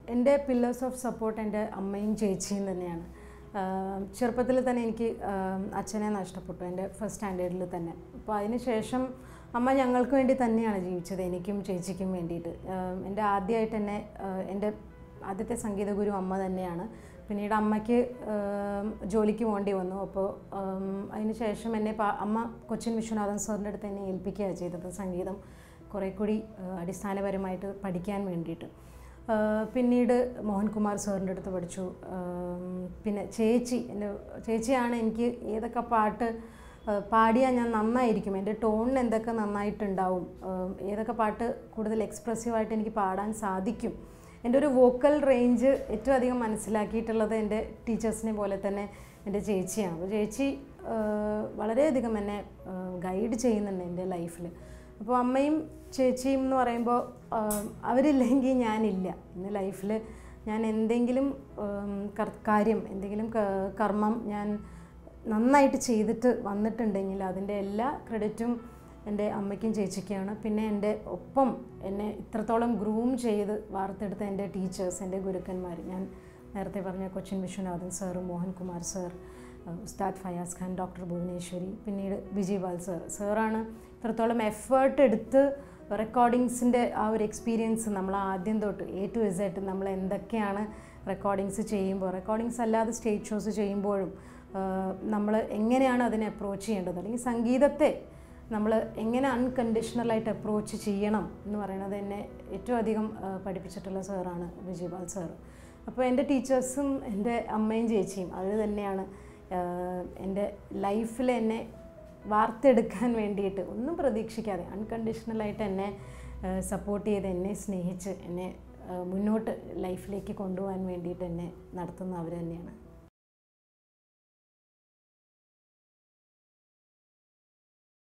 എൻ്റെ pillars of support എൻ്റെ അമ്മയും ചേച്ചിയും തന്നെയാണ് ചെറുപ്പത്തിൽ തന്നെ എനിക്ക് ആഹ് അച്ഛനെ നഷ്ടപ്പെട്ടു എൻ്റെ ഫസ്റ്റ് സ്റ്റാൻഡേർഡിൽ തന്നെ അപ്പോൾ അതിന് ശേഷം അമ്മ ഞങ്ങൾക്ക് വേണ്ടി തന്നെയാണ് ജീവിച്ചത് എനിക്കും ചേച്ചിക്കും വേണ്ടിയിട്ട് ആഹ് എൻ്റെ ആദ്യമായിട്ട് എന്നെ ആഹ് എൻ്റെ ആദ്യത്തെ സംഗീത ഗുരു അമ്മ തന്നെയാണ് പിന്നീട് അമ്മയ്ക്ക് ആം, ജോലിക്ക് പോകേണ്ടി വന്നു അപ്പോൾ അതിന് ശേഷം എന്നെ പാ- അമ്മ കൊച്ചിൻ വിശ്വനാഥൻ സാറിൻ്റെ അടുത്ത് എന്നെ ഏൽപ്പിക്കുകയാണ് ചെയ്തത് സംഗീതം കുറേ കൂടി ആ, അടിസ്ഥാനപരമായിട്ട് പഠിക്കാൻ വേണ്ടിയിട്ട് ആ, പിന്നീട് മോഹൻകുമാർ സാറിൻ്റെ അടുത്ത് പഠിച്ചു ആം, പിന്നെ ചേച്ചി എൻ്റെ ചേച്ചിയാണ് എനിക്ക് ഏതൊക്കെ പാട്ട് ആ, പാടിയാൽ ഞാൻ നന്നായിരിക്കും എൻ്റെ ടോണിന് എന്തൊക്കെ നന്നായിട്ടുണ്ടാവും ആ, ഏതൊക്കെ പാട്ട് കൂടുതൽ എക്സ്പ്രസീവായിട്ട് എനിക്ക് പാടാൻ സാധിക്കും എൻ്റെ ഒരു വോക്കൽ റേഞ്ച് ഏറ്റവും അധികം മനസ്സിലാക്കിയിട്ടുള്ളത് എൻ്റെ ടീച്ചേഴ്സിനെ പോലെ തന്നെ എൻ്റെ ചേച്ചിയാണ് അപ്പോൾ ചേച്ചി ആ, വളരെയധികം എന്നെ ഗൈഡ് ചെയ്യുന്നുണ്ട് എൻ്റെ ലൈഫിൽ അപ്പോൾ അമ്മയും ചേച്ചിയും എന്ന് പറയുമ്പോൾ ആ, അവരില്ലെങ്കിൽ ഞാനില്ല ഇന്ന് ലൈഫിൽ ഞാൻ എന്തെങ്കിലും ഉം, കർ- കാര്യം എന്തെങ്കിലും ക- കർമ്മം ഞാൻ നന്നായിട്ട് ചെയ്തിട്ട് വന്നിട്ടുണ്ടെങ്കിൽ അതിൻ്റെ എല്ലാ ക്രെഡിറ്റും എൻ്റെ അമ്മയ്ക്കും ചേച്ചിക്കാണ് പിന്നെ എൻ്റെ ഒപ്പം എന്നെ ഇത്രത്തോളം ഗ്രൂം ചെയ്ത് വാർത്തെടുത്ത എൻ്റെ ടീച്ചേഴ്സ് എൻ്റെ ഗുരുക്കന്മാർ ഞാൻ നേരത്തെ പറഞ്ഞ Cochin Viswanathan sir Mohankumar sir Ustad Fayaz Khan doctor Bhuvaneshwari പിന്നീട് വിജയ്പാൽ സാർ സാറാണ് ഇത്രത്തോളം എഫേർട്ട് എടുത്ത് റെക്കോർഡിങ്സിൻ്റെ ആ ഒരു എക്സ്പീരിയൻസ് നമ്മൾ ആദ്യം തൊട്ട് എ ടു എസ് നമ്മൾ എന്തൊക്കെയാണ് റെക്കോർഡിങ്സ് ചെയ്യുമ്പോൾ റെക്കോർഡിങ്സ് അല്ലാതെ സ്റ്റേജ് ഷോസ് ചെയ്യുമ്പോഴും നമ്മൾ എങ്ങനെയാണ് അതിനെ അപ്രോച്ച് ചെയ്യേണ്ടത് അല്ലെങ്കിൽ സംഗീതത്തെ നമ്മൾ എങ്ങനെ അൺകണ്ടീഷണലായിട്ട് അപ്രോച്ച് ചെയ്യണം എന്ന് പറയുന്നത് എന്നെ ഏറ്റവും അധികം ആ, പഠിപ്പിച്ചിട്ടുള്ള സാറാണ് വിജയ്പാൽ സാർ അപ്പോൾ എൻ്റെ ടീച്ചേഴ്സും എൻ്റെ അമ്മയും ചേച്ചിയും അവർ തന്നെയാണ് ആ, എൻ്റെ ലൈഫിൽ എന്നെ വാർത്തെടുക്കാൻ വേണ്ടിയിട്ട് ഒന്നും പ്രതീക്ഷിക്കാതെ അൺകണ്ടീഷണലായിട്ട് എന്നെ സപ്പോർട്ട് ചെയ്ത് എന്നെ സ്നേഹിച്ച് എന്നെ ആ, മുന്നോട്ട് ലൈഫിലേക്ക് കൊണ്ടുപോകാൻ വേണ്ടിയിട്ട് എന്നെ നടത്തുന്ന അവർ തന്നെയാണ്